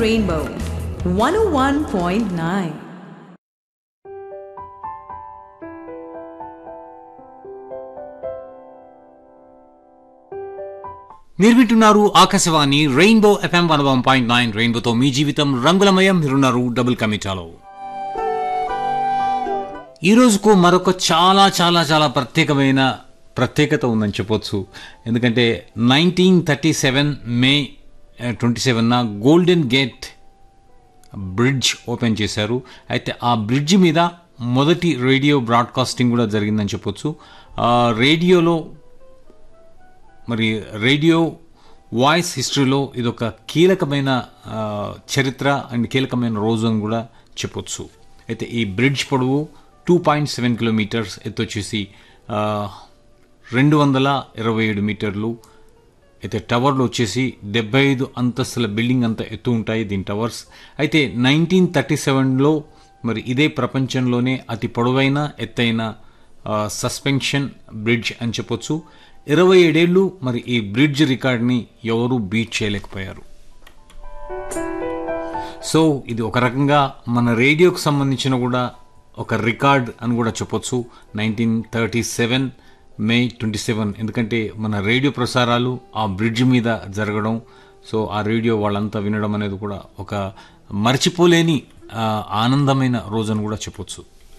Rainbow 101.9. మీరు వింటున్నారు Akashvani Rainbow FM one one point nine రెయిన్బోతో మీ జీవితం రంగులమయం మీరున్నారు డబుల్ కమిటాలో ఈ రోజుకు మరొక చాలా చాలా చాలా ప్రత్యేకమైన ప్రత్యేకత ఉందని చెప్పొచ్చు ఎందుకంటే nineteen thirty seven May twenty సెవెన్న గోల్డెన్ గేట్ బ్రిడ్జ్ ఓపెన్ చేశారు అయితే ఆ బ్రిడ్జ్ మీద మొదటి రేడియో బ్రాడ్కాస్టింగ్ కూడా జరిగిందని చెప్పొచ్చు ఆ రేడియోలో మరి రేడియో వాయిస్ హిస్టరీలో ఇదొక కీలకమైన ఆ, చరిత్ర అండ్ కీలకమైన రోజు అని కూడా చెప్పొచ్చు అయితే ఈ బ్రిడ్జ్ పొడవు టూ పాయింట్ సెవెన్ కిలోమీటర్స్ ఎత్తు వచ్చేసి ఆ, రెండు వందల ఇరవై ఏడు మీటర్లు అయితే టవర్లు వచ్చేసి డెబ్బై ఐదు అంతస్తుల బిల్డింగ్ అంత ఎత్తు ఉంటాయి దీని టవర్స్ అయితే నైన్టీన్ థర్టీ సెవెన్లో మరి ఇదే ప్రపంచంలోనే అతి పొడవైన ఎత్తైన ఆ, సస్పెన్షన్ బ్రిడ్జ్ అని చెప్పొచ్చు ఇరవై ఏడేళ్ళు మరి ఈ బ్రిడ్జ్ రికార్డ్ని ఎవరూ బీట్ చేయలేకపోయారు సో ఇది ఒక రకంగా మన రేడియోకి సంబంధించిన కూడా ఒక రికార్డ్ అని కూడా చెప్పొచ్చు nineteen thirty seven May twenty seven ఎందుకంటే మన రేడియో ప్రసారాలు ఆ బ్రిడ్జ్ మీద జరగడం సో ఆ రేడియో వాళ్ళంతా వినడం అనేది కూడా ఒక మర్చిపోలేని ఆ, ఆనందమైన రోజు అని కూడా చెప్పొచ్చు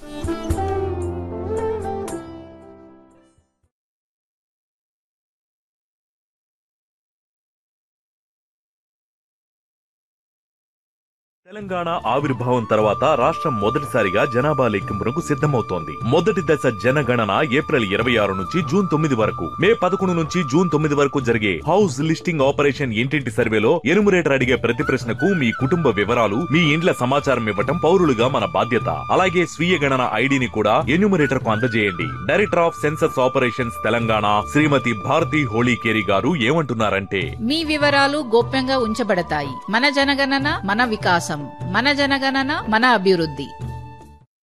తెలంగాణ ఆవిర్భావం తర్వాత రాష్ట్రం మొదటిసారిగా జనాభా లెక్కింపునకు సిద్ధమవుతోంది మొదటి దశ జనగణన ఏప్రిల్ ఇరవై ఆరు నుంచి జూన్ తొమ్మిది వరకు మే పదకొండు నుంచి జూన్ తొమ్మిది వరకు జరిగే హౌస్ లిస్టింగ్ ఆపరేషన్ ఇంటింటి సర్వేలో ఎనుమరేటర్ అడిగే ప్రతి ప్రశ్నకు మీ కుటుంబ వివరాలు మీ ఇండ్ల సమాచారం ఇవ్వటం పౌరులుగా మన బాధ్యత అలాగే స్వీయ గణన ఐడిని కూడా ఎన్యూమరేటర్ కు అందజేయండి director of census operations Telangana Srimati Bharati Holikeri garu ఏమంటున్నారంటే మీ వివరాలు గోప్యంగా ఉంచబడతాయి మన జనగణన మన వికాసం మన జనగణన మన అభివృద్ధి